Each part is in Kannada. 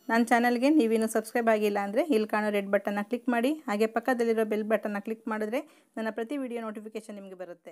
ನನ್ನ ಚಾನಲ್ಗೆ ನೀವಿನ್ನೂ ಸಬ್ಸ್ಕ್ರೈಬ್ ಆಗಿಲ್ಲ ಅಂದರೆ ಇಲ್ಲಿ ಕಾಣೋ ರೆಡ್ ಬಟನ್ನ ಕ್ಲಿಕ್ ಮಾಡಿ ಹಾಗೆ ಪಕ್ಕದಲ್ಲಿರೋ ಬೆಲ್ ಬಟನ್ನ ಕ್ಲಿಕ್ ಮಾಡಿದ್ರೆ ನನ್ನ ಪ್ರತಿ ವಿಡಿಯೋ ನೋಟಿಫಿಕೇಷನ್ ನಿಮಗೆ ಬರುತ್ತೆ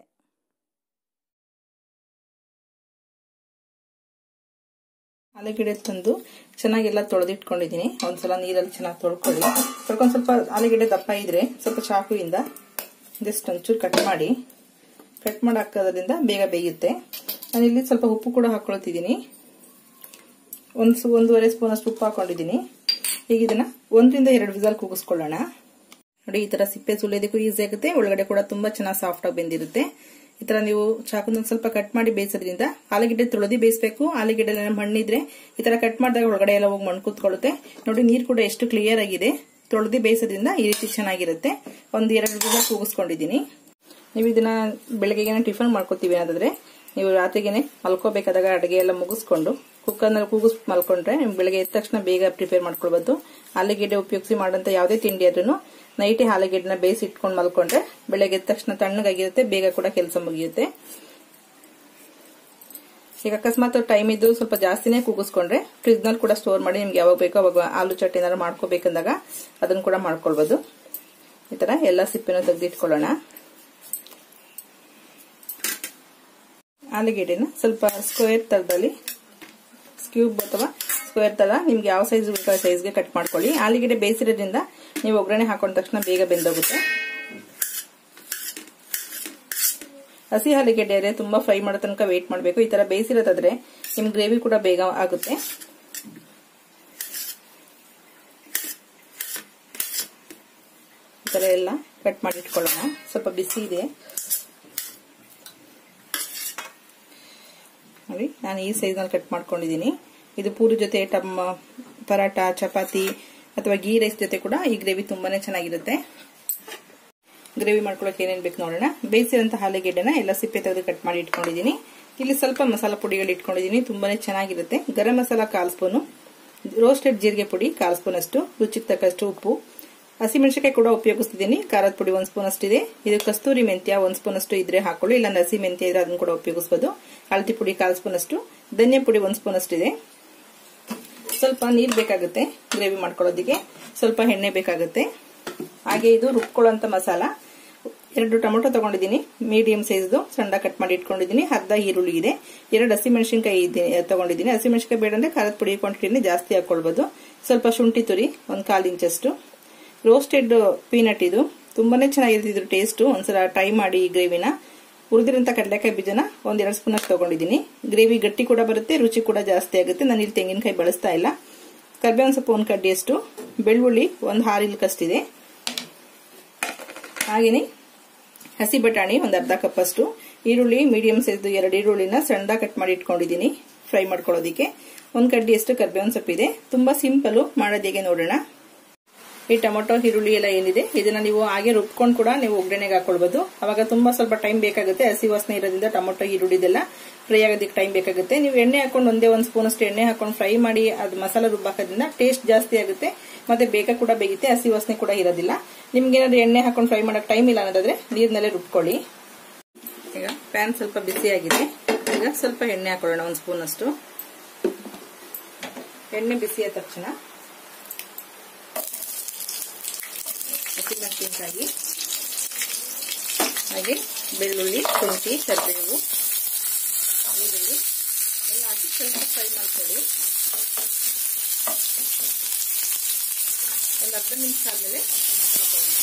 ಆಲೂಗೆಡ್ಡೆ ತಂದು ಚೆನ್ನಾಗೆಲ್ಲ ತೊಳೆದಿಟ್ಕೊಂಡಿದ್ದೀನಿ ಒಂದ್ಸಲ ನೀರಲ್ಲಿ ಚೆನ್ನಾಗಿ ತೊಳ್ಕೊಳ್ಳಿ ತೊಳ್ಕೊಂಡು ಸ್ವಲ್ಪ ಆಲೂಗೆಡ್ಡೆ ದಪ್ಪ ಇದ್ರೆ ಸ್ವಲ್ಪ ಚಾಕುವಿಂದ ಜಸ್ಟ್ ಒಂಚೂರು ಕಟ್ ಮಾಡಿ ಕಟ್ ಮಾಡಿ ಹಾಕೋದ್ರಿಂದ ಬೇಗ ಬೇಯುತ್ತೆ ನಾನಿಲ್ಲಿ ಸ್ವಲ್ಪ ಉಪ್ಪು ಕೂಡ ಹಾಕೊಳ್ತಿದ್ದೀನಿ ಒಂದು ಒಂದೂವರೆ ಸ್ಪೂನ್ ಅಷ್ಟು ಉಪ್ಪು ಹಾಕೊಂಡಿದ್ದೀನಿ ಈಗ ಇದನ್ನ ಒಂದರಿಂದ ಎರಡು ವಿಸಲ್ ಕೂಗಿಸ್ಕೊಳ್ಳೋಣ ನೋಡಿ ಈ ತರ ಸಿಪ್ಪೆ ಸುಲಿಯೋದಕ್ಕೂ ಈಸಿ ಆಗುತ್ತೆ ಒಳಗಡೆ ಕೂಡ ತುಂಬಾ ಚೆನ್ನಾಗಿ ಸಾಫ್ಟ್ ಆಗಿ ಬೆಂದಿರುತ್ತೆ ಈ ತರ ನೀವು ಚಾಕುನ ಸ್ವಲ್ಪ ಕಟ್ ಮಾಡಿ ಬೇಯಿಸೋದ್ರಿಂದ ಆಲೂಗೆಡ್ಡೆ ತೊಳೆದಿ ಬೇಯಿಸಬೇಕು ಆಲೂಗೆಡ್ಡೆ ಮಣ್ಣಿದ್ರೆ ಈ ತರ ಕಟ್ ಮಾಡಿದಾಗ ಒಳಗಡೆ ಎಲ್ಲ ಹೋಗಿ ಮಣ್ಣು ಕೂತ್ಕೊಳ್ಳುತ್ತೆ ನೋಡಿ ನೀರು ಕೂಡ ಎಷ್ಟು ಕ್ಲಿಯರ್ ಆಗಿದೆ ತೊಳೆದಿ ಬೇಯಿಸೋದ್ರಿಂದ ಈ ರೀತಿ ಚೆನ್ನಾಗಿರುತ್ತೆ ಒಂದು ಎರಡು ವಿಸಲ್ ಕೂಗಿಸ್ಕೊಂಡಿದ್ದೀನಿ ನೀವು ಇದನ್ನ ಬೆಳಗ್ಗೆಗೆ ಟಿಫನ್ ಮಾಡ್ಕೋತೀವಿ ಅನ್ನೋದಾದ್ರೆ ನೀವು ರಾತ್ರಿಗೆನೆ ಮಲ್ಕೋಬೇಕಾದಾಗ ಅಡುಗೆ ಎಲ್ಲ ಮುಗಿಸ್ಕೊಂಡು ಕುಕ್ಕರ್ನಲ್ಲಿ ಕೂಗಿಸ್ ಮಲ್ಕೊಂಡ್ರೆ ನಿಮ್ಗೆ ಬೆಳಗ್ಗೆ ಎದ್ದ ತಕ್ಷಣ ಬೇಗ ಪ್ರಿಪೇರ್ ಮಾಡ್ಕೊಳ್ಬೋದು ಆಲೂಗೆಡ್ಡೆ ಉಪಯೋಗಿಸಿ ಮಾಡೋಂಥ ಯಾವುದೇ ತಿಂಡಿ ಆದ್ರೂ ನೈಟೇ ಆಲೂಗೆಡ್ಡೆನ ಬೇಯಿಸಿ ಇಟ್ಕೊಂಡು ಮಲ್ಕೊಂಡ್ರೆ ಬೆಳಗ್ಗೆ ಎದ್ದ ತಕ್ಷಣ ತಣ್ಣಗಾಗಿರುತ್ತೆ ಬೇಗ ಕೂಡ ಕೆಲಸ ಮುಗಿಯುತ್ತೆ ಈಗ ಅಕಸ್ಮಾತ್ ಟೈಮ್ ಇದ್ದು ಸ್ವಲ್ಪ ಜಾಸ್ತಿನೇ ಕೂಗಿಸ್ಕೊಂಡ್ರೆ ಫ್ರಿಜ್ನಲ್ಲಿ ಕೂಡ ಸ್ಟೋರ್ ಮಾಡಿ ನಿಮ್ಗೆ ಯಾವಾಗ ಬೇಕೋ ಅವಾಗ ಆಲೂ ಚಟ್ನಿ ಏನಾದ್ರು ಮಾಡ್ಕೋಬೇಕಂದಾಗ ಅದನ್ನು ಕೂಡ ಮಾಡ್ಕೊಳ್ಬೋದು ಈ ತರ ಎಲ್ಲ ಸಿಪ್ಪೆನೂ ತೆಗೆದಿಟ್ಕೊಳ್ಳೋಣ ಆಲೂಗೆಡ್ಡೆನ ಸ್ವಲ್ಪ ಸ್ಕ್ವೇರ್ ತರದಲ್ಲಿ ಕ್ಯೂಬ್ ಅಥವಾ ಸ್ಕ್ವೇರ್ ತರ ನಿಮ್ಗೆ ಯಾವ ಸೈಜ್ ಬೇಕು ಆ ಸೈಜ್ಗೆ ಕಟ್ ಮಾಡ್ಕೊಳ್ಳಿ ಆಲೂಗೆಡ್ಡೆ ಬೇಯಿಸಿರೋದ್ರಿಂದ ನೀವು ಒಗ್ಗರಣೆ ಹಾಕೊಂಡ ತಕ್ಷಣ ಬೇಗ ಬೆಂದೋಗುತ್ತೆ ಹಸಿ ಆಲೂಗೆಡ್ಡೆ ಆದರೆ ತುಂಬಾ ಫ್ರೈ ಮಾಡೋ ತನಕ ವೇಟ್ ಮಾಡಬೇಕು ಈ ತರ ಬೇಯಿಸಿರೋದಾದ್ರೆ ನಿಮ್ ಗ್ರೇವಿ ಕೂಡ ಬೇಗ ಆಗುತ್ತೆ ಈ ತರ ಎಲ್ಲ ಕಟ್ ಮಾಡಿ ಇಟ್ಕೊಳ್ಳೋಣ ಸ್ವಲ್ಪ ಬಿಸಿ ಇದೆ ನೋಡಿ ನಾನು ಈ ಸೈಜ್ನಲ್ಲಿ ಕಟ್ ಮಾಡ್ಕೊಂಡಿದ್ದೀನಿ ಇದು ಪೂರಿ ಜೊತೆ ಟಮ್ಮ ಪರಾಟ ಚಪಾತಿ ಅಥವಾ ಗೀ ರೈಸ್ ಜೊತೆ ಕೂಡ ಈ ಗ್ರೇವಿ ತುಂಬಾನೇ ಚೆನ್ನಾಗಿರುತ್ತೆ ಗ್ರೇವಿ ಮಾಡ್ಕೊಳಕ್ಕೆ ಏನೇನು ಬೇಕು ನೋಡೋಣ ಬೇಯಿಸಿದಂತ ಆಲೂಗೆಡ್ಡೆನ ಎಲ್ಲ ಸಿಪ್ಪೆ ತೆಗೆದು ಕಟ್ ಮಾಡಿ ಇಟ್ಕೊಂಡಿದ್ದೀನಿ ಇಲ್ಲಿ ಸ್ವಲ್ಪ ಮಸಾಲ ಪುಡಿಗಳು ಇಟ್ಕೊಂಡಿದ್ದೀನಿ ತುಂಬಾನೇ ಚೆನ್ನಾಗಿರುತ್ತೆ ಗರಂ ಮಸಾಲ ಕಾಲ್ ಸ್ಪೂನು ರೋಸ್ಟೆಡ್ ಜೀರಿಗೆ ಪುಡಿ ಕಾಲ್ ಸ್ಪೂನ್ ಅಷ್ಟು ರುಚಿಗೆ ತಕ್ಕಷ್ಟು ಉಪ್ಪು ಹಸಿಮೆಣಸಿಕಾಯಿ ಕೂಡ ಉಪಯೋಗಿಸ್ತಿದ್ದೀನಿ ಖಾರದ ಪುಡಿ ಒಂದ್ ಸ್ಪೂನ್ ಅಷ್ಟಿದೆ ಇದು ಕಸ್ತೂರಿ ಮೆಂತ್ಯ ಒಂದ್ ಸ್ಪೂನ್ ಅಷ್ಟು ಇದ್ರೆ ಹಾಕೊಳ್ಳಿ ಇಲ್ಲ ಹಸಿ ಮೆಂತ್ಯ ಇದ್ರೆ ಅದನ್ನು ಕೂಡ ಉಪಯೋಗಿಸಬಹುದು ಹಳದಿ ಪುಡಿ ಕಾಲ್ ಸ್ಪೂನ್ ಅಷ್ಟು ಧನ್ಯ ಪುಡಿ ಒಂದ್ ಸ್ಪೂನ್ ಅಷ್ಟಿದೆ ಸ್ವಲ್ಪ ನೀರ್ ಬೇಕಾಗುತ್ತೆ ಗ್ರೇವಿ ಮಾಡ್ಕೊಳ್ಳೋದಿಕ್ಕೆ ಸ್ವಲ್ಪ ಎಣ್ಣೆ ಬೇಕಾಗುತ್ತೆ ಹಾಗೆ ಇದು ರುಬ್ಕೊಳ್ಳೋಂತ ಮಸಾಲ ಎರಡು ಟೊಮೊಟೊ ತಗೊಂಡಿದ್ದೀನಿ ಮೀಡಿಯಂ ಸೈಜ್ದು ಸಣ್ಣ ಕಟ್ ಮಾಡಿ ಇಟ್ಕೊಂಡಿದ್ದೀನಿ ಅರ್ಧ ಈರುಳ್ಳಿ ಇದೆ ಎರಡು ಹಸಿಮೆಣಸಿನಕಾಯಿ ತಗೊಂಡಿದ್ದೀನಿ ಹಸಿಮೆಣಸಿನಕಾಯಿ ಬೇಡ ಅಂದ್ರೆ ಖಾರದ ಪುಡಿ ಕ್ವಾಂಟಿಟಿನಿ ಜಾಸ್ತಿ ಹಾಕೊಳ್ಬಹುದು ಸ್ವಲ್ಪ ಶುಂಠಿ ತುರಿ ಒಂದ್ ಕಾಲ್ ಇಂಚಷ್ಟು ರೋಸ್ಟೆಡ್ ಪೀನಟ್ ಇದು ತುಂಬಾನೇ ಚೆನ್ನಾಗಿರುತ್ತೆ ಇದ್ರ ಟೇಸ್ಟ್ ಒಂದ್ಸಲ ಟ್ರೈ ಮಾಡಿ ಈ ಗ್ರೇವಿನ ಹುರಿದಿರಂತ ಕಡಲೆಕಾಯಿ ಬೀಜನ ಒಂದೆರಡು ಸ್ಪೂನ್ ಅಷ್ಟು ತಗೊಂಡಿದ್ದೀನಿ ಗ್ರೇವಿ ಗಟ್ಟಿ ಕೂಡ ಬರುತ್ತೆ ರುಚಿ ಕೂಡ ಜಾಸ್ತಿ ಆಗುತ್ತೆ ನಾನು ಇಲ್ಲಿ ತೆಂಗಿನಕಾಯಿ ಬಳಸ್ತಾ ಇಲ್ಲ ಕರ್ಬೇವಿನ ಸೊಪ್ಪು ಒಂದು ಕಡ್ಡಿಯಷ್ಟು ಬೆಳ್ಳುಳ್ಳಿ ಒಂದು ಹಾರಿಲ್ಕಷ್ಟಿದೆ ಹಾಗೆಯೇ ಹಸಿ ಬಟಾಣಿ ಒಂದು ಅರ್ಧ ಕಪ್ ಅಷ್ಟು ಈರುಳ್ಳಿ ಮೀಡಿಯಂ ಸೈಜ್ ಎರಡು ಈರುಳ್ಳಿನ ಸಣ್ಣ ಕಟ್ ಮಾಡಿ ಇಟ್ಕೊಂಡಿದ್ದೀನಿ ಫ್ರೈ ಮಾಡ್ಕೊಳ್ಳೋದಿಕ್ಕೆ ಒಂದು ಕಡ್ಡಿಯಷ್ಟು ಕರ್ಬೇವಿನ ಸೊಪ್ಪಿದೆ ತುಂಬಾ ಸಿಂಪಲ್ ಮಾಡೋದು ಹೇಗೆ ನೋಡೋಣ ಈ ಟೊಮೊಟೊ ಈರುಳ್ಳಿ ಎಲ್ಲ ಏನಿದೆ ಇದನ್ನ ನೀವು ಹಾಗೆ ರುಬ್ಕೊಂಡು ಕೂಡ ನೀವು ಒಗ್ಗರಣೆಗೆ ಹಾಕೊಳ್ಬಹುದು ಅವಾಗ ತುಂಬಾ ಸ್ವಲ್ಪ ಟೈಮ್ ಬೇಕಾಗುತ್ತೆ ಹಸಿ ವಾಸನೆ ಇರೋದ್ರಿಂದ ಟೊಮೊಟೊ ಈರುಳ್ಳಿದೆಲ್ಲ ಫ್ರೈ ಆಗೋದಕ್ಕೆ ಟೈಮ್ ಬೇಕಾಗುತ್ತೆ ನೀವು ಎಣ್ಣೆ ಹಾಕೊಂಡು ಒಂದೇ ಒಂದು ಸ್ಪೂನ್ ಅಷ್ಟು ಎಣ್ಣೆ ಹಾಕೊಂಡು ಫ್ರೈ ಮಾಡಿ ಅದು ಮಸಾಲ ರುಬ್ಬಾಕೋದ್ರಿಂದ ಟೇಸ್ಟ್ ಜಾಸ್ತಿ ಆಗುತ್ತೆ ಮತ್ತೆ ಬೇಗ ಕೂಡ ಬೇಗುತ್ತೆ ಹಸಿ ವಾಸನೆ ಕೂಡ ಇರೋದಿಲ್ಲ ನಿಮ್ಗೆ ಏನಾದ್ರು ಎಣ್ಣೆ ಹಾಕೊಂಡು ಫ್ರೈ ಮಾಡಕ್ ಟೈಮ್ ಇಲ್ಲ ಅನ್ನೋದಾದ್ರೆ ನೀರ್ನಲ್ಲೇ ರುಬ್ಕೊಳ್ಳಿ ಈಗ ಪ್ಯಾನ್ ಸ್ವಲ್ಪ ಬಿಸಿಯಾಗಿದೆ ಈಗ ಸ್ವಲ್ಪ ಎಣ್ಣೆ ಹಾಕೊಳ್ಳೋಣ ಒಂದು ಸ್ಪೂನ್ ಅಷ್ಟು ಎಣ್ಣೆ ಬಿಸಿಯಾದ ತಕ್ಷಣ ಹಸಿಮೆಣಸಿನಕಾಯಿ ಹಾಗೆ ಬೆಳ್ಳುಳ್ಳಿ ಶುಂಠಿ ಕರಿಬೇವು ಈರುಳ್ಳಿ ಎಲ್ಲ ಹಾಕಿ ಸ್ವಲ್ಪ ಫ್ರೈ ಮಾಡ್ಕೊಳ್ಳಿ ಒಂದು ಅರ್ಧ ನಿಮಿಷ ಆದಮೇಲೆ ಟೊಮೆಟೊ ಹಾಕೊಳ್ಳೋಣ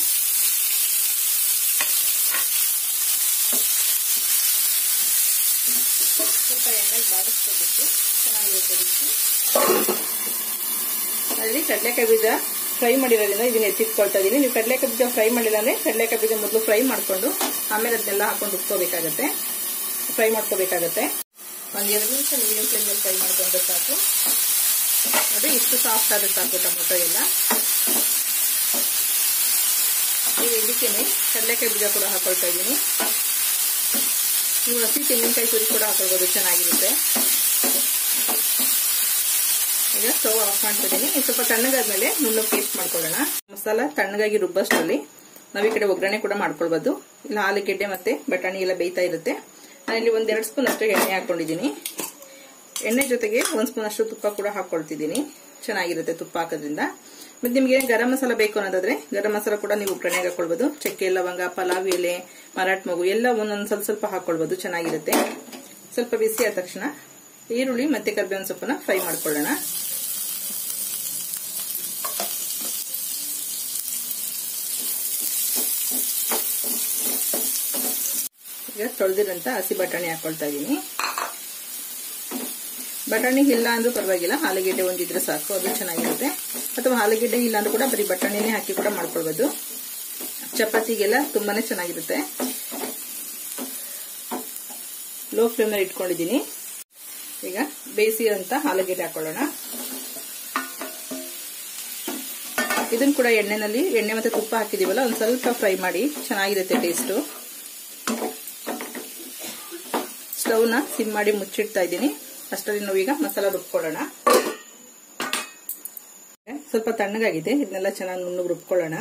ಸ್ವಲ್ಪ ಎಣ್ಣೆಲಿ ಬಾಡಿಸ್ಕೋಬೇಕು ಚೆನ್ನಾಗಿರುತ್ತೆ ರುಚಿ ಅಲ್ಲಿ ಕಡಲೆಕಾಯಿ ಬೀಜ ಫ್ರೈ ಮಾಡಿರೋದ್ರಿಂದ ಇದನ್ನ ಎತ್ತಿಟ್ಕೊಳ್ತಾ ಇದೀನಿ ನೀವು ಕಡಲೆಕಾಯಿ ಬೀಜ ಫ್ರೈ ಮಾಡಿಲ್ಲ ಅಂದ್ರೆ ಕಡಲೆಕಾಯಿ ಬೀಜ ಮೊದಲು ಫ್ರೈ ಮಾಡ್ಕೊಂಡು ಆಮೇಲೆ ಅದನ್ನೆಲ್ಲ ಹಾಕೊಂಡು ಉಟ್ಕೋಬೇಕಾಗತ್ತೆ ಫ್ರೈ ಮಾಡ್ಕೋಬೇಕಾಗತ್ತೆ ಒಂದ್ ಎರಡು ನಿಮಿಷ ಮೀಡಿಯಂ ಫ್ಲೇಮಲ್ಲಿ ಫ್ರೈ ಮಾಡ್ಕೊಂಡ್ರೆ ಸಾಕು ನೋಡಿ ಇಷ್ಟು ಸಾಫ್ಟ್ ಆದ್ರೆ ಸಾಕು ಟೊಮೊಟೊ ಎಲ್ಲ ಈಗ ಇದಕ್ಕೇನೆ ಕಡಲೆಕಾಯಿ ಬೀಜ ಕೂಡ ಹಾಕೊಳ್ತಾ ಇದ್ದೀನಿ ನೀವು ಹಸಿ ತೆಂಗಿನಕಾಯಿ ತುರಿ ಕೂಡ ಹಾಕೊಳ್ಬೋದು ಚೆನ್ನಾಗಿರುತ್ತೆ ಈಗ ಸ್ಟವ್ ಆಫ್ ಮಾಡ್ತಿದ್ದೀನಿ ಸ್ವಲ್ಪ ತಣ್ಣಗಾದ್ಮೇಲೆ ನುಣ್ಣು ಪೇಸ್ಟ್ ಮಾಡ್ಕೊಳ್ಳೋಣ ಮಸಾಲ ತಣ್ಣಗಾಗಿ ರುಬ್ಬಷ್ಟರಲ್ಲಿ ನಾವು ಈ ಕಡೆ ಒಗ್ಗರಣೆ ಕೂಡ ಮಾಡ್ಕೊಳ್ಬೋದು ಇಲ್ಲ ಆಲೂಗೆಡ್ಡೆ ಮತ್ತೆ ಬಟಾಣಿ ಎಲ್ಲ ಬೇಯ್ತಾ ಇರುತ್ತೆ ನಾನಿಲ್ಲಿ ಒಂದೆರಡು ಸ್ಪೂನ್ ಅಷ್ಟು ಎಣ್ಣೆ ಹಾಕೊಂಡಿದ್ದೀನಿ ಎಣ್ಣೆ ಜೊತೆಗೆ ಒಂದು ಸ್ಪೂನ್ ಅಷ್ಟು ತುಪ್ಪ ಕೂಡ ಹಾಕೊಳ್ತಿದ್ದೀನಿ ಚೆನ್ನಾಗಿರುತ್ತೆ ತುಪ್ಪ ಹಾಕೋದ್ರಿಂದ ಮತ್ತೆ ನಿಮ್ಗೆ ಗರಂ ಮಸಾಲ ಬೇಕು ಅನ್ನೋದಾದ್ರೆ ಗರಂ ಮಸಾಲ ಕೂಡ ನೀವು ಒಗ್ಗರಣೆಗೆ ಹಾಕೊಳ್ಬಹುದು ಚಕ್ಕೆ ಲವಂಗ ಪಲಾವ್ ಎಲೆ ಮರಾಠ ಮಗು ಎಲ್ಲ ಒಂದೊಂದು ಸ್ವಲ್ಪ ಸ್ವಲ್ಪ ಹಾಕೊಳ್ಬಹುದು ಚೆನ್ನಾಗಿರುತ್ತೆ ಸ್ವಲ್ಪ ಬಿಸಿ ಆದ ತಕ್ಷಣ ಈರುಳ್ಳಿ ಮತ್ತೆ ಕರ್ಬೇವಿನ ಸೊಪ್ಪನ್ನ ಫ್ರೈ ಮಾಡ್ಕೊಳ್ಳೋಣ ಈಗ ತೊಳೆದಿರಂತ ಹಸಿ ಬಟಾಣಿ ಹಾಕೊಳ್ತಾ ಇದ್ದೀನಿ ಬಟಾಣಿ ಇಲ್ಲ ಅಂದ್ರೂ ಪರವಾಗಿಲ್ಲ ಆಲೂಗೆಡ್ಡೆ ಒಂದಿದ್ರೆ ಸಾಕು ಅದು ಚೆನ್ನಾಗಿರುತ್ತೆ ಅಥವಾ ಆಲೂಗೆಡ್ಡೆ ಇಲ್ಲ ಅಂದ್ರೂ ಕೂಡ ಬರೀ ಬಟಾಣಿನೇ ಹಾಕಿ ಕೂಡ ಮಾಡ್ಕೊಳ್ಬೋದು ಚಪಾತಿಗೆಲ್ಲ ತುಂಬಾನೇ ಚೆನ್ನಾಗಿರುತ್ತೆ ಲೋ ಫ್ಲೇಮ್ನಲ್ಲಿ ಇಟ್ಕೊಂಡಿದ್ದೀನಿ ಈಗ ಬೇಯಿಸಿರಂತ ಆಲೂಗೆಡ್ಡೆ ಹಾಕೊಳ್ಳೋಣ ಇದನ್ನ ಕೂಡ ಎಣ್ಣೆನಲ್ಲಿ ಎಣ್ಣೆ ಮತ್ತೆ ತುಪ್ಪ ಹಾಕಿದೀವಲ್ಲ ಒಂದ್ ಸ್ವಲ್ಪ ಫ್ರೈ ಮಾಡಿ ಚೆನ್ನಾಗಿರುತ್ತೆ ಟೇಸ್ಟು ಸ್ಟವ್ನ ಸಿಮ್ ಮಾಡಿ ಮುಚ್ಚಿಡ್ತಾ ಇದ್ದೀನಿ ಅಷ್ಟರಲ್ಲಿ ನಾವೀಗ ಮಸಾಲ ರುಬ್ಕೊಳ್ಳೋಣ ಸ್ವಲ್ಪ ತಣ್ಣಗಾಗಿದೆ ಇದನ್ನೆಲ್ಲ ಚೆನ್ನಾಗಿ ನುಣ್ಣಗೆ ರುಬ್ಕೊಳ್ಳೋಣ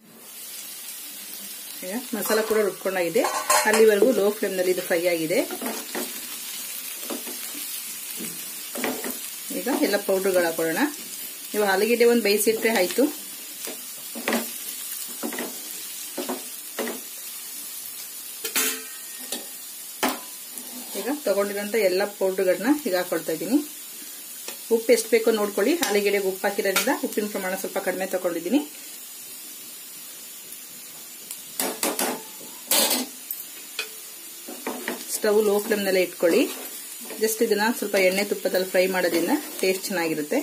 ಈಗ ಮಸಾಲ ಕೂಡ ರುಬ್ಕೊಂಡಾಗಿದೆ ಅಲ್ಲಿವರೆಗೂ ಲೋ ಫ್ಲೇಮ್ನಲ್ಲಿ ಇದು ಫ್ರೈ ಆಗಿದೆ ಈಗ ಎಲ್ಲ ಪೌಡರ್ಗಳು ಹಾಕೊಳ್ಳೋಣ ನೀವು ಆಲೂಗೆಡ್ಡೆ ಒಂದು ಬೇಯಿಸಿಟ್ರೆ ಆಯ್ತು ಈಗ ತಗೊಂಡಿರೋಂಥ ಎಲ್ಲ ಪೌಡರ್ಗಳನ್ನ ಈಗ ಹಾಕೊಳ್ತಾ ಇದ್ದೀನಿ ಉಪ್ಪು ಎಷ್ಟು ಬೇಕೋ ನೋಡ್ಕೊಳ್ಳಿ ಆಲೂಗೆಡ್ಡೆಗೆ ಉಪ್ಪು ಹಾಕಿರೋದ್ರಿಂದ ಉಪ್ಪಿನ ಪ್ರಮಾಣ ಸ್ವಲ್ಪ ಕಡಿಮೆ ತಗೊಂಡಿದ್ದೀನಿ ಸ್ಟವ್ ಲೋ ಫ್ಲೇಮ್ನಲ್ಲೇ ಇಟ್ಕೊಳ್ಳಿ ಜಸ್ಟ್ ಇದನ್ನ ಸ್ವಲ್ಪ ಎಣ್ಣೆ ತುಪ್ಪದಲ್ಲಿ ಫ್ರೈ ಮಾಡೋದ್ರಿಂದ ಟೇಸ್ಟ್ ಚೆನ್ನಾಗಿರುತ್ತೆ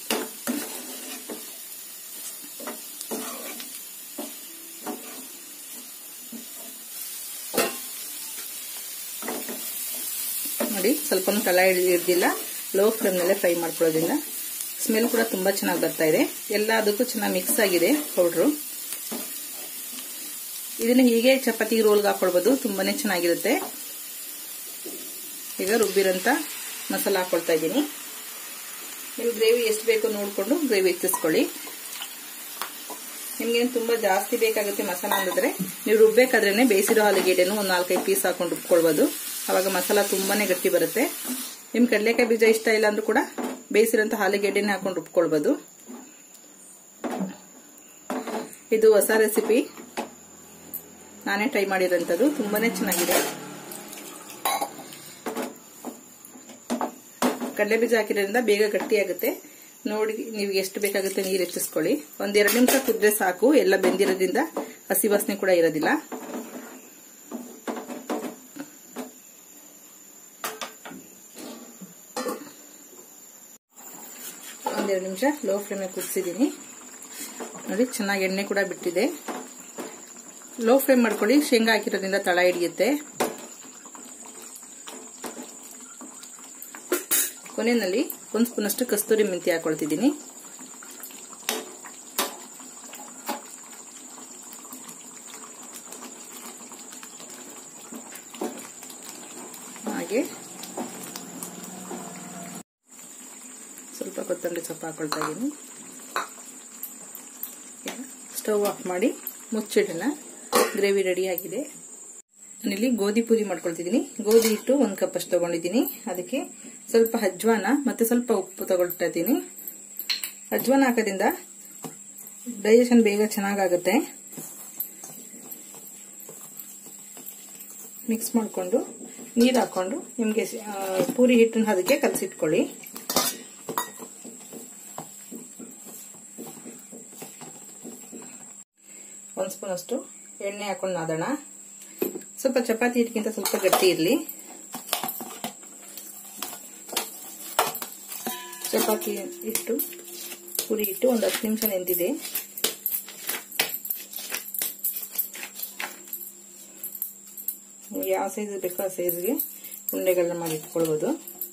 ನೋಡಿ ಸ್ವಲ್ಪ ತಳ ಹಿಡಿದಿಲ್ಲ ಲೋ ಫ್ಲೇಮ್ನಲ್ಲೇ ಫ್ರೈ ಮಾಡ್ಕೊಳ್ಳೋದ್ರಿಂದ ಸ್ಮೆಲ್ ಕೂಡ ತುಂಬಾ ಚೆನ್ನಾಗಿ ಬರ್ತಾ ಇದೆ ಎಲ್ಲ ಅದಕ್ಕೂ ಚೆನ್ನಾಗಿ ಮಿಕ್ಸ್ ಆಗಿದೆ ಪೌಡ್ರು ಇದನ್ನ ಹೀಗೆ ಚಪಾತಿ ರೋಲ್ಗೆ ಹಾಕೊಳ್ಬೋದು ತುಂಬಾನೇ ಚೆನ್ನಾಗಿರುತ್ತೆ ಈಗ ರುಬ್ಬಿರಂತ ಮಸಾಲ ಹಾಕೊಳ್ತಾ ಇದ್ದೀನಿ ನೀವು ಗ್ರೇವಿ ಎಷ್ಟು ಬೇಕೋ ನೋಡಿಕೊಂಡು ಗ್ರೇವಿ ಹೆಚ್ಚಿಸ್ಕೊಳ್ಳಿ ನಿಮ್ಗೇನು ತುಂಬಾ ಜಾಸ್ತಿ ಬೇಕಾಗುತ್ತೆ ಮಸಾಲ ಅಂದ್ರೆ ನೀವು ರುಬ್ಬೇಕಾದ್ರೇನೆ ಬೇಯಿಸಿರೋ ಆಲೂಗೆಡ್ಡೆನೂ ಒಂದು ನಾಲ್ಕೈದು ಪೀಸ್ ಹಾಕೊಂಡು ರುಬ್ಕೊಳ್ಬೋದು ಅವಾಗ ಮಸಾಲ ತುಂಬಾನೇ ಗಟ್ಟಿ ಬರುತ್ತೆ ನಿಮ್ ಕಡಲೆಕಾಯಿ ಬೀಜ ಇಷ್ಟ ಇಲ್ಲ ಅಂದ್ರೂ ಕೂಡ ಬೇಯಿಸಿರೋಂಥ ಆಲೂಗೆಡ್ಡೆನೇ ಹಾಕೊಂಡು ರುಬ್ಕೊಳ್ಬೋದು ಇದು ಹೊಸ ರೆಸಿಪಿ ನಾನೇ ಟ್ರೈ ಮಾಡಿರೋಂಥದ್ದು ತುಂಬಾನೇ ಚೆನ್ನಾಗಿದೆ ಕಡಲೆ ಬೀಜ ಹಾಕಿರೋದ್ರಿಂದ ಬೇಗ ಗಟ್ಟಿಯಾಗುತ್ತೆ ನೋಡಿ ನೀವು ಎಷ್ಟು ಬೇಕಾಗುತ್ತೆ ನೀರು ಹೆಚ್ಚಿಸ್ಕೊಳ್ಳಿ ಒಂದೆರಡು ನಿಮಿಷ ಕುದ್ರೆ ಸಾಕು ಎಲ್ಲ ಬೆಂದಿರೋದ್ರಿಂದ ಹಸಿ ವಾಸನೆ ಕೂಡ ಇರೋದಿಲ್ಲ ಒಂದೆರಡು ನಿಮಿಷ ಲೋ ಫ್ಲೇಮಲ್ಲಿ ಕುದಿಸಿದ್ದೀನಿ ನೋಡಿ ಚೆನ್ನಾಗಿ ಎಣ್ಣೆ ಕೂಡ ಬಿಟ್ಟಿದೆ ಲೋ ಫ್ಲೇಮ್ ಮಾಡ್ಕೊಳ್ಳಿ ಶೇಂಗಾ ಹಾಕಿರೋದ್ರಿಂದ ತಳ ಹಿಡಿಯುತ್ತೆ ಕೊನೆಯಲ್ಲಿ ಒಂದು ಸ್ಪೂನ್ ಅಷ್ಟು ಕಸ್ತೂರಿ ಮೆಂತಿ ಹಾಕೊಳ್ತಿದ್ದೀನಿ ಹಾಗೆ ಸ್ವಲ್ಪ ಕೊತ್ತಂಬರಿ ಸೊಪ್ಪು ಹಾಕೊಳ್ತಾ ಇದ್ದೀನಿ ಸ್ಟವ್ ಆಫ್ ಮಾಡಿ ಮುಚ್ಚಿಡೋಣ ಗ್ರೇವಿ ರೆಡಿ ಆಗಿದೆ ನಾನಿಲ್ಲಿ ಗೋಧಿ ಪೂರಿ ಮಾಡ್ಕೊಳ್ತಿದ್ದೀನಿ ಗೋಧಿ ಹಿಟ್ಟು ಒಂದು ಕಪ್ ಅಷ್ಟು ತಗೊಂಡಿದ್ದೀನಿ ಅದಕ್ಕೆ ಸ್ವಲ್ಪ ಅಜ್ವಾನ ಮತ್ತೆ ಸ್ವಲ್ಪ ಉಪ್ಪು ತಗೊಳ್ತಾ ಇದ್ದೀನಿ ಅಜ್ವಾನ ಹಾಕೋದ್ರಿಂದ ಡೈಜೆಷನ್ ಬೇಗ ಚೆನ್ನಾಗಾಗುತ್ತೆ ಮಿಕ್ಸ್ ಮಾಡಿಕೊಂಡು ನೀರು ಹಾಕೊಂಡು ನಿಮಗೆ ಪೂರಿ ಹಿಟ್ಟನ್ನು ಅದಕ್ಕೆ ಕಲಸಿಟ್ಕೊಳ್ಳಿ ಒಂದು ಸ್ಪೂನ್ ಅಷ್ಟು ಎಣ್ಣೆ ಹಾಕೊಂಡು ನಾದೋಣ ಸ್ವಲ್ಪ ಚಪಾತಿ ಹಿಟ್ಟಿಗಿಂತ ಸ್ವಲ್ಪ ಗಟ್ಟಿ ಇರಲಿ ಚಪಾತಿ ಇಟ್ಟು ಪುರಿ ಇಟ್ಟು ಒಂದು ಹತ್ತು ನಿಮಿಷ ನೆಂದಿದೆ ಯಾವ ಸೈಜ್ ಬೇಕೋ ಆ ಸೈಜ್ಗೆ ಉಂಡೆಗಳನ್ನ ಮಾಡಿ ಇಟ್ಕೊಳ್ಬೋದು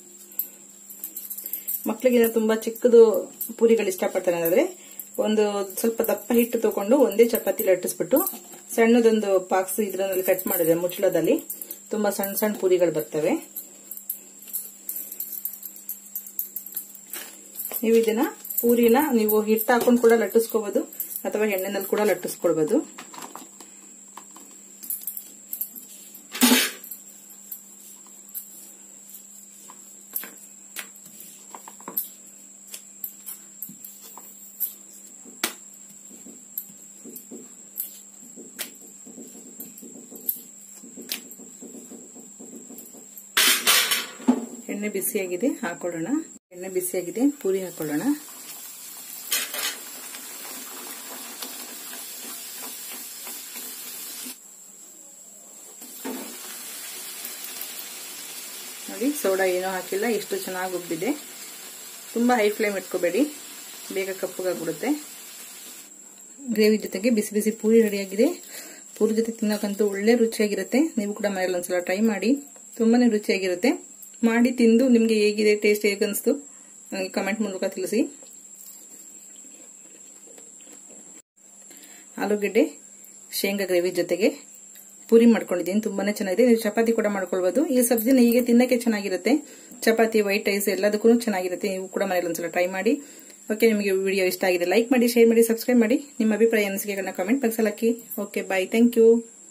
ಮಕ್ಕಳಿಗೆ ತುಂಬಾ ಚಿಕ್ಕದು ಪೂರಿಗಳು ಇಷ್ಟಪಡ್ತಾರೆ ಅಂದ್ರೆ ಒಂದು ಸ್ವಲ್ಪ ದಪ್ಪ ಹಿಟ್ಟು ತಗೊಂಡು ಒಂದೇ ಚಪಾತಿ ಲಟ್ಟಿಸ್ಬಿಟ್ಟು ಸಣ್ಣದೊಂದು ಪಾಕ್ಸ್ ಇದ್ರಲ್ಲಿ ಕಟ್ ಮಾಡಿದ್ರೆ ಮುಚ್ಚಳದಲ್ಲಿ ತುಂಬಾ ಸಣ್ಣ ಸಣ್ಣ ಪೂರಿಗಳು ಬರ್ತವೆ ನೀವು ಇದನ್ನ ಪೂರಿನ ನೀವು ಹಿಟ್ಟು ಹಾಕೊಂಡು ಕೂಡ ಲಟ್ಟಿಸ್ಕೋಬಹುದು ಅಥವಾ ಎಣ್ಣೆನಲ್ಲಿ ಕೂಡ ಲಟ್ಟಿಸ್ಕೊಳ್ಬಹುದು ಎಣ್ಣೆ ಬಿಸಿಯಾಗಿದೆ ಹಾಕೊಳ್ಳೋಣ ಎಣ್ಣೆ ಬಿಸಿಯಾಗಿದೆ ಪೂರಿ ಹಾಕೊಳ್ಳೋಣ ನೋಡಿ ಸೋಡಾ ಏನೂ ಹಾಕಿಲ್ಲ ಎಷ್ಟು ಚೆನ್ನಾಗಿ ಉಬ್ಬಿದೆ ತುಂಬ ಹೈ ಫ್ಲೇಮ್ ಇಟ್ಕೋಬೇಡಿ ಬೇಗ ಕಪ್ಪಗಾಗ್ಬಿಡುತ್ತೆ ಗ್ರೇವಿ ಜೊತೆಗೆ ಬಿಸಿ ಬಿಸಿ ಪೂರಿ ರೆಡಿಯಾಗಿದೆ ಪೂರಿ ಜೊತೆ ತಿನ್ನೋಕ್ಕಂತೂ ಒಳ್ಳೆ ರುಚಿಯಾಗಿರುತ್ತೆ ನೀವು ಕೂಡ ಮನೇಲಿ ಒಂದ್ಸಲ ಟ್ರೈ ಮಾಡಿ ತುಂಬಾನೇ ರುಚಿಯಾಗಿರುತ್ತೆ ಮಾಡಿ ತಿಂದು ನಿಮಗೆ ಹೇಗಿದೆ ಟೇಸ್ಟ್ ಹೇಗೆ ಅನಿಸ್ತು ನನಗೆ ಕಮೆಂಟ್ ಮೂಲಕ ತಿಳಿಸಿ ಆಲೂಗೆಡ್ಡೆ ಶೇಂಗಾ ಗ್ರೇವಿ ಜೊತೆಗೆ ಪೂರಿ ಮಾಡ್ಕೊಂಡಿದ್ದೀನಿ ತುಂಬಾನೇ ಚೆನ್ನಾಗಿದೆ ನೀವು ಚಪಾತಿ ಕೂಡ ಮಾಡ್ಕೊಳ್ಬಹುದು ಈ ಸಬ್ಜಿನ ಹೀಗೆ ತಿನ್ನಕ್ಕೆ ಚೆನ್ನಾಗಿರುತ್ತೆ ಚಪಾತಿ ವೈಟ್ ರೈಸ್ ಎಲ್ಲದಕ್ಕೂ ಚೆನ್ನಾಗಿರುತ್ತೆ ನೀವು ಕೂಡ ಮನೇಲಿ ಒಂದ್ಸಲ ಟ್ರೈ ಮಾಡಿ ಓಕೆ ನಿಮಗೆ ವಿಡಿಯೋ ಇಷ್ಟ ಆಗಿದೆ ಲೈಕ್ ಮಾಡಿ ಶೇರ್ ಮಾಡಿ ಸಬ್ಸ್ಕ್ರೈಬ್ ಮಾಡಿ ನಿಮ್ಮ ಅಭಿಪ್ರಾಯ ಅನಿಸಿಕೆಗಳನ್ನ ಕಮೆಂಟ್ ಬಾಕ್ಸಲ್ಲಿ ಹಾಕಿ ಓಕೆ ಬಾಯ್ ಥ್ಯಾಂಕ್ ಯು